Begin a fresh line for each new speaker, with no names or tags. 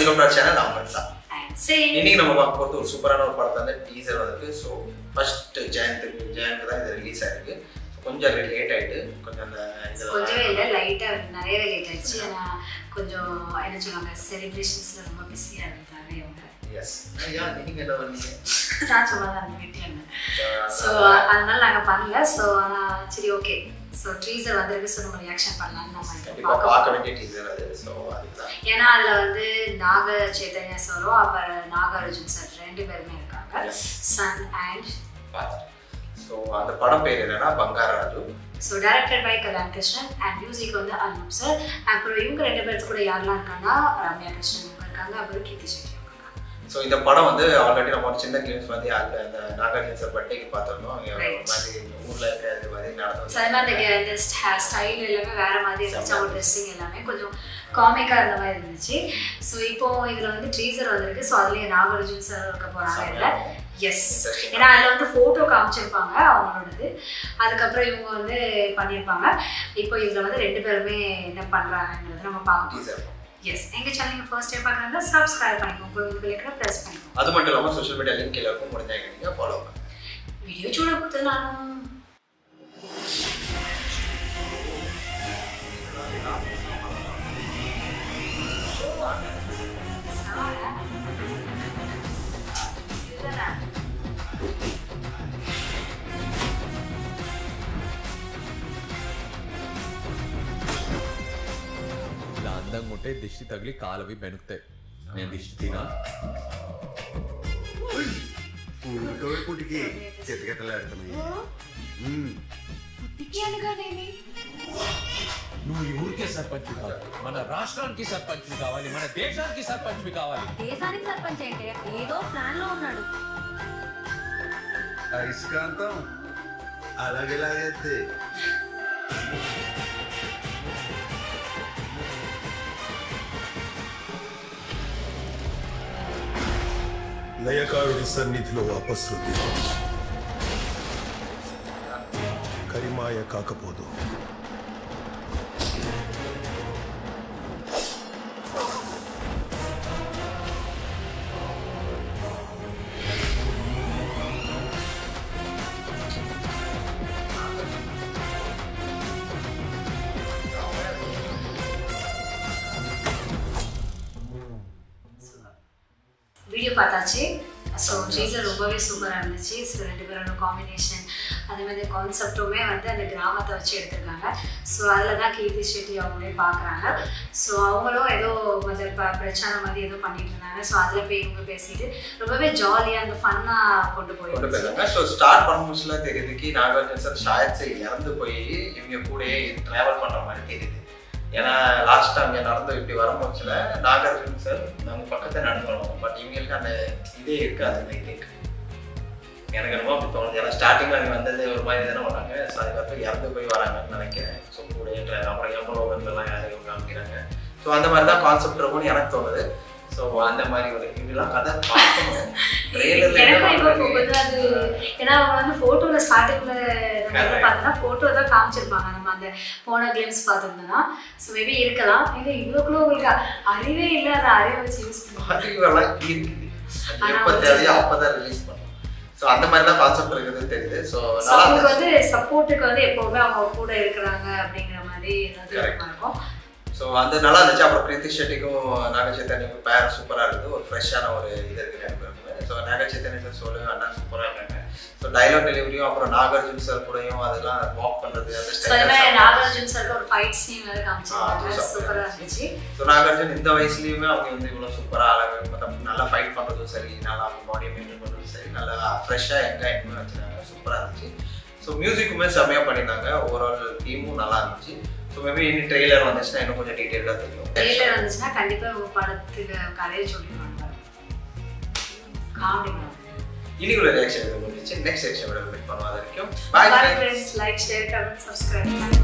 Welcome channel Aman sir
And say,
இன்னைக்கு நம்ம பார்க்க போகிறது ஒரு சூப்பரான ஒரு படத்தை வந்து டீசர் வந்திருக்கு ஸோ ஃபர்ஸ்ட் ஜெயந்துக்கு ஜெயந்த் தான் இது ரிலீஸ் ஆயிருக்கு So, கொஞ்சம் லேட் ஆயிட்டு கொஞ்சம் அந்த
கொஞ்சமே
இதில்
இல்லை லைட்டாக நிறையவே லேட் ஆயிடுச்சு ஏன்னா கொஞ்சம் என்ன சொல்லுவாங்க செலிப்ரேஷன்ஸில் ரொம்ப பிஸியாக இருந்தாங்க இவங்க
எஸ் ஐயா நீங்கள் என்ன பண்ணீங்க
நான் சும்மா தான் வீட்டில் இருந்தேன் ஸோ
So,
அதனால நாங்கள் பண்ணல ஸோ ஆனால் சரி ஓகே ஸோ ட்ரீசர் வந்திருக்கு ஸோ நம்ம ரியாக்ஷன் பண்ணலாம்னு நம்ம இப்போ
கண்டிப்பா
பார்க்க
பார்க்க வேண்டிய டீசர் அது ஸோ அதுதான்
ஏன்னா அதில் வந்து நாக சைத்தன்யா சாரும் அப்புறம் நாகார்ஜுன் சார் ரெண்டு பேருமே இருக்காங்க
Yes.
சன் அண்ட்
பார்த்தேன் ஸோ அந்த படம் பேர் என்னன்னா Bangarraju
so directed by Kalyan Krishnan and music வந்து அனுப் சார் அப்புறம் இவங்க ரெண்டு பேருக்கு கூட யாரெல்லாம் இருக்காங்கன்னா ரம்யா கிருஷ்ணன் இவங்க இருக்காங்க அப்புறம் கீர்த்தி செட்டி அவங்க இருக்காங்க
ஸோ இந்த படம் வந்து ஆல்ரெடி நம்ம ஒரு சின்ன கிளிம்ஸ் வந்து அந்த அந்த நாகார்ஜுன சார் பர்த்டேக்கு பார்த்துருந்தோம் அங்கே ஒரு
Right.
மாதிரி ஊரில் இருக்க இது மாதிரி நடந்து
ஸோ அது மாதிரி இந்த இந்த ஹேர் ஸ்டைல் எல்லாமே வேற மாதிரி இருந்துச்சு அவங்க ட்ரெஸ்ஸிங் எல்லாமே கொஞ்சம் காமிக்காக இருந்த மாதிரி இருந்துச்சு ஸோ இப்போ இதில் வந்து ட்ரீசர் வந்திருக்கு ஸோ அதுலேயே நாகார்ஜுன் சார் இருக்க போகிறாங்க இதில் எஸ்
Interesting.
ஏன்னா அதில் வந்து ஃபோட்டோ காமிச்சிருப்பாங்க அவங்களோடது அதுக்கப்புறம் இவங்க வந்து பண்ணியிருப்பாங்க இப்போ இதில் வந்து ரெண்டு பேருமே என்ன பண்ணுறாங்கங்கிறத நம்ம பார்க்கணும்
டீசர்
எஸ் எங்கள் சேனல் நீங்கள் ஃபர்ஸ்ட் டைம் பார்க்குறாங்க சப்ஸ்கிரைப் பண்ணிக்கோங்க உங்களுக்கு இருக்கிற ப்ரெஸ் பண்ணிக்கோங்க
அது மட்டும் இல்லாமல் சோஷியல் மீடியா லிங்க் எல்லாருக்கும் முடிஞ்சாங்க நீங்கள் ஃபாலோ பண்ணுங்க
వీడియో చూడకపోతే నాను
ఇలా అందంగా ఉంటే దిష్టి తగిలి కాలవి బెనుకుతాయి నేను దిష్టి తినా
పుట్టికి చెత్తగెత్తలాడుతున్నాయి
నువ్వు ఈ ఊరికే సర్పంచ్ కాదు మన రాష్ట్రానికి సర్పంచ్ కావాలి మన దేశానికి సర్పంచ్ కావాలి
దేశానికి సర్పంచ్ అంటే ఏదో ప్లాన్ లో ఉన్నాడు
అయస్కాంతం అలాగేలాగైతే
లయకారుడి సన్నిధిలో అపశృతి కరిమాయ కాకపోదు
வீடியோ பார்த்தாச்சு ஸோ டீசர் ரொம்பவே சூப்பராக இருந்துச்சு ஸோ ரெண்டு பேரோட காம்பினேஷன் அதே மாதிரி கான்செப்டுமே வந்து அந்த கிராமத்தை வச்சு எடுத்திருக்காங்க ஸோ அதில் தான் கீர்த்தி ஷெட்டி அவங்களே பார்க்குறாங்க ஸோ அவங்களும் ஏதோ முதல் ப பிரச்சனை மாதிரி ஏதோ பண்ணிட்டு இருந்தாங்க ஸோ அதில் போய் இவங்க பேசிட்டு ரொம்பவே ஜாலியாக அந்த ஃபன்னாக கொண்டு
கொண்டு
போயிருந்துச்சு
போயிருக்காங்க ஸோ ஸ்டார்ட் பண்ணும்போதுல தெரியுதுக்கு நாகார்ஜுன சார் ஷாயத் சார் இறந்து போய் இவங்க கூடயே ட்ராவல் பண்ணுற மாதிரி தெரியுது ஏன்னா லாஸ்ட் அங்கே நடந்து இப்படி வரும்போதுல நாகார்ஜுன சார் நம்ம பக்கத்தை நடக்கணும் பட் இவங்களுக்கு அந்த இதே இருக்காது ஐ திங்க் எனக்கு ரொம்ப அப்படி தோணுது ஏன்னா ஸ்டார்டிங்கில் அவங்க வந்தது ஒரு மாதிரி தானே வராங்க ஸோ அதுக்கப்புறம் இறந்து போய் வராங்கன்னு நினைக்கிறேன் ஸோ கூடயே tra- அப்புறம் எவ்வளோலாம் யாரையும் காமிக்கிறாங்க ஸோ அந்த மாதிரி தான் கான்செப்ட் இருக்கும்னு எனக்கு தோணுது ஸோ அந்த மாதிரி ஒரு இப்படிலாம் கதை பார்க்கணும் ட்ரெயிலரில்
எனக்கும் இப்போ போகுது அது ஏன்னா அவங்க வந்து ஃபோட்டோவில் ஸ்டார்டிங்கில் நம்ம
Correct.
பார்த்தோன்னா ஃபோட்டோ தான் காமிச்சிருப்பாங்க நம்ம அந்த போன கிளிம்ஸ் பார்த்துருந்தோம்னா ஸோ மேபி இருக்கலாம் இது இவ்வளோக்குள்ள உங்களுக்கு அறிவே இல்லை அந்த அறிவை வச்சு யூஸ் பண்ணுவாங்க
அறிவெல்லாம் இருக்குது அது
ஆனா
எப்போ
வந்து-
தேவையோ அப்பதான் ரிலீஸ் பண்ணும் ஸோ அந்த மாதிரி தான் கான்செப்ட் இருக்குது தெரியுது ஸோ
ஸோ
நல்லா
அவங்களுக்கு
இருந்துச்சு
வந்து சப்போர்ட்டுக்கு வந்து எப்போவுமே அவங்க கூட இருக்கிறாங்க அப்படிங்கிற மாதிரி ஏதாவது
Correct.
இருக்கும்
ஸோ அந்த நல்லா இருந்துச்சு அப்புறம் பிரீத்தி ஷெட்டிக்கும் நாக சைத்தன்யக்கும் பேர் சூப்பராக இருக்குது ஒரு ஃப்ரெஷ்ஷான ஒரு இது இருக்குது ரெண்டு பேருக்குமே ஸோ நாக சைத்தன்ய சார் சொல்லவே அண்ணா சூப்பராக இருக்காங்க ஸோ டைலாக் டெலிவரியும் அப்புறம் நாகார்ஜுன் சார் கூடயும் அதெல்லாம் வாக் பண்ணுறது அந்த
ஸோ அதே மாதிரி
ஸ்டைல்
நாகார்ஜுன் சாருக்கு ஒரு ஃபைட் சீன் வேறு
ஆ,
காமிச்சிருக்காங்க
அது
சூப்பராக இருந்துச்சு
ஸோ நாகார்ஜுன் இந்த வயசுலயுமே அவங்க வந்து இவ்வளோ சூப்பராக அழகாக மொத்தம் நல்லா ஃபைட் பண்ணுறதும் சரி நல்லா அவங்க பாடியை மெயின்டைன் பண்ணுறதும் சரி நல்லா ஃப்ரெஷ்ஷாக எங்கே என்ன வச்சுருந்தாங்க சூப்பராக இருந்துச்சு ஸோ மியூசிக்குமே செம்மையாக பண்ணியிருந்தாங்க ஓவரால் டீமும் நல்லா இருந்துச்சு ஸோ மேபி இன்னும் ட்ரெய்லர் வந்துச்சுன்னா இன்னும் கொஞ்சம் டீட்டெயிலாக தெரியும்
ட்ரெயிலர் வந்துச்சுன்னா கண்டிப்பாக உங்கள் படத்துக்கு கதையை சொல்லிடுவாங்க காமெடி
இன்னைக்கு ஒரு ரியாக்ஷன் இது முடிஞ்சிச்சு நெக்ஸ்ட் செக்ஷன் மீட் பண்ணுவோம் அது வரைக்கும் பாய்
Bye friends, like, share, comment, subscribe.